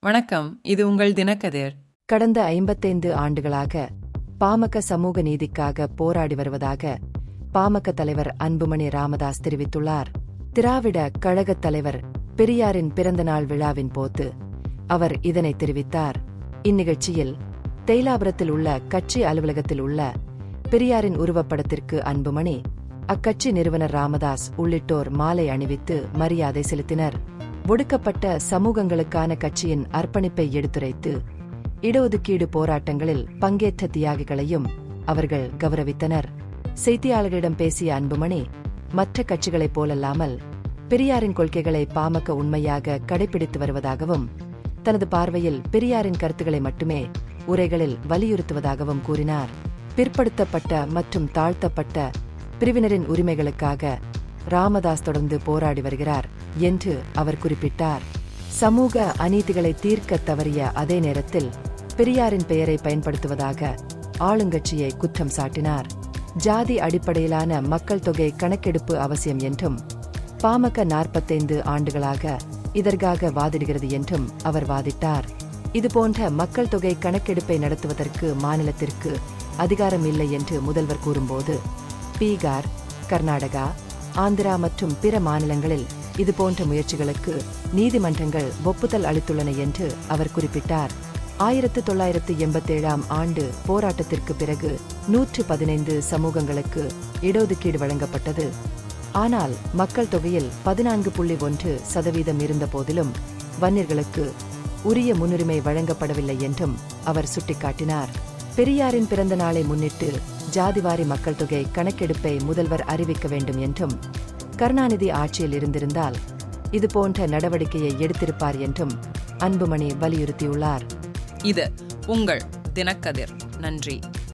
வணக்கம் இது உங்கள் தினக்கதிர் கடந்த ஐம்பத்தைந்து ஆண்டுகளாக பாமக சமூக நீதிக்காக போராடி வருவதாக பாமக தலைவர் அன்புமணி ராமதாஸ் தெரிவித்துள்ளார் திராவிட கழகத் தலைவர் பெரியாரின் பிறந்தநாள் விழாவின் போது அவர் இதனை தெரிவித்தார் இந்நிகழ்ச்சியில் தைலாபுரத்தில் உள்ள கட்சி அலுவலகத்தில் உள்ள பெரியாரின் உருவப்படத்திற்கு அன்புமணி அக்கட்சி நிறுவனர் ராமதாஸ் உள்ளிட்டோர் மாலை அணிவித்து மரியாதை செலுத்தினர் ஒடுக்கப்பட்ட சமூகங்களுக்கான கட்சியின் அர்ப்பணிப்பை எடுத்துரைத்து இடஒதுக்கீடு போராட்டங்களில் பங்கேற்ற தியாகிகளையும் அவர்கள் கௌரவித்தனர் செய்தியாளர்களிடம் பேசிய அன்புமணி மற்ற கட்சிகளைப் போலல்லாமல் பெரியாரின் கொள்கைகளை பாமக உண்மையாக கடைபிடித்து வருவதாகவும் தனது பார்வையில் பெரியாரின் கருத்துக்களை மட்டுமே உரைகளில் வலியுறுத்துவதாகவும் கூறினார் பிற்படுத்தப்பட்ட மற்றும் தாழ்த்தப்பட்ட பிரிவினரின் உரிமைகளுக்காக ராமதாஸ் தொடர்ந்து போராடி வருகிறார் என்று அவர் குறிப்பிட்டார் சமூக அநீதிகளை தீர்க்க தவறிய அதே நேரத்தில் பெரியாரின் பெயரை பயன்படுத்துவதாக ஆளுங்கட்சியை குற்றம் சாட்டினார் ஜாதி அடிப்படையிலான மக்கள் தொகை கணக்கெடுப்பு அவசியம் என்றும் பாமக நாற்பத்தைந்து ஆண்டுகளாக இதற்காக வாதிடுகிறது என்றும் அவர் வாதிட்டார் இதுபோன்ற மக்கள் தொகை கணக்கெடுப்பை நடத்துவதற்கு மாநிலத்திற்கு அதிகாரம் இல்லை என்று முதல்வர் கூறும்போது பீகார் கர்நாடகா ஆந்திரா மற்றும் பிற மாநிலங்களில் இதுபோன்ற முயற்சிகளுக்கு நீதிமன்றங்கள் ஒப்புதல் அளித்துள்ளன என்று அவர் குறிப்பிட்டார் ஆயிரத்து தொள்ளாயிரத்து எண்பத்தேழாம் ஆண்டு போராட்டத்திற்கு பிறகு நூற்று பதினைந்து சமூகங்களுக்கு இடஒதுக்கீடு வழங்கப்பட்டது ஆனால் மக்கள் தொகையில் பதினான்கு புள்ளி ஒன்று சதவீதம் இருந்த போதிலும் வன்னியர்களுக்கு உரிய முன்னுரிமை வழங்கப்படவில்லை என்றும் அவர் சுட்டிக்காட்டினார் பெரியாரின் பிறந்த நாளை முன்னிட்டு ஜாதிவாரி மக்கள் தொகை கணக்கெடுப்பை முதல்வர் அறிவிக்க வேண்டும் என்றும் கருணாநிதி ஆட்சியில் இருந்திருந்தால் இதுபோன்ற நடவடிக்கையை எடுத்திருப்பார் என்றும் அன்புமணி வலியுறுத்தியுள்ளார் இது உங்கள் தினக்கதிர் நன்றி